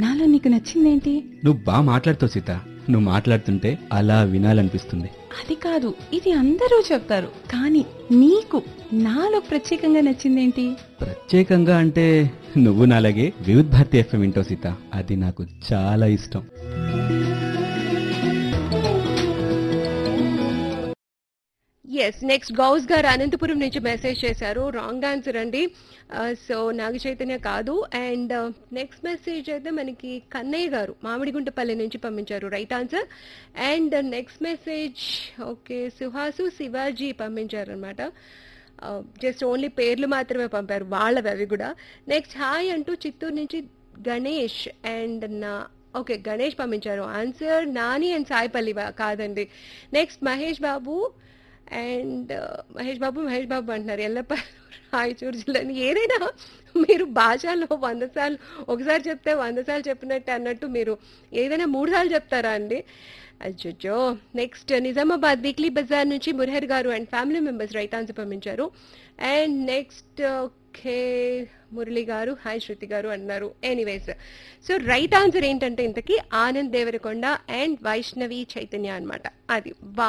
నాలో నీకు నచ్చిందేంటి నువ్వు బాగా మాట్లాడుతావు సీత నువ్వు మాట్లాడుతుంటే అలా వినాలనిపిస్తుంది అది కాదు ఇది అందరూ చెప్తారు కానీ నీకు నాలో ప్రత్యేకంగా నచ్చిందేంటి ప్రత్యేకంగా అంటే నువ్వు నాలాగే వివిధ్ భారతి ఎఫ్ఎం వింటావు సీత అది నాకు చాలా ఇష్టం ఎస్ నెక్స్ట్ గౌస్ గారు అనంతపురం నుంచి మెసేజ్ చేశారు రాంగ్ ఆన్సర్ అండి సో నాగ చైతన్య కాదు అండ్ నెక్స్ట్ మెసేజ్ అయితే మనకి కన్నయ్య గారు మామిడిగుంటపల్లి నుంచి పంపించారు right answer and next message okay Suhas Shivaji పంపించారు అనమాట జస్ట్ ఓన్లీ పేర్లు మాత్రమే పంపారు వాళ్ళవి అవి కూడా నెక్స్ట్ హాయ్ అంటూ చిత్తూరు నుంచి గణేష్ అండ్ నా ఓకే గణేష్ పంపించారు ఆన్సర్ నాని అండ్ సాయిపల్లి బా- కాదండి నెక్స్ట్ మహేష్ బాబు అండ్ మహేష్ బాబు మహేష్ బాబు అంటున్నారు ఎల్లప్ప రాయచూరు జిల్లాని ఏదైనా మీరు భాషలో వంద సార్లు ఒకసారి చెప్తే వంద సార్లు చెప్పినట్టు అన్నట్టు మీరు ఏదైనా మూడు సార్లు చెప్తారా అండి అచ్చో నెక్స్ట్ నిజామాబాద్ వీక్లీ బజార్ నుంచి మురహర్ గారు and family members right answer పంపించారు అండ్ నెక్స్ట్ ఓకే మురళి గారు హాయ్ శృతి గారు అన్నారు ఎనీవేస్ సో రైట్ ఆన్సర్ ఏంటంటే ఇంతకీ ఆనంద్ దేవరకొండ అండ్ వైష్ణవి చైతన్య అన్నమాట అది వా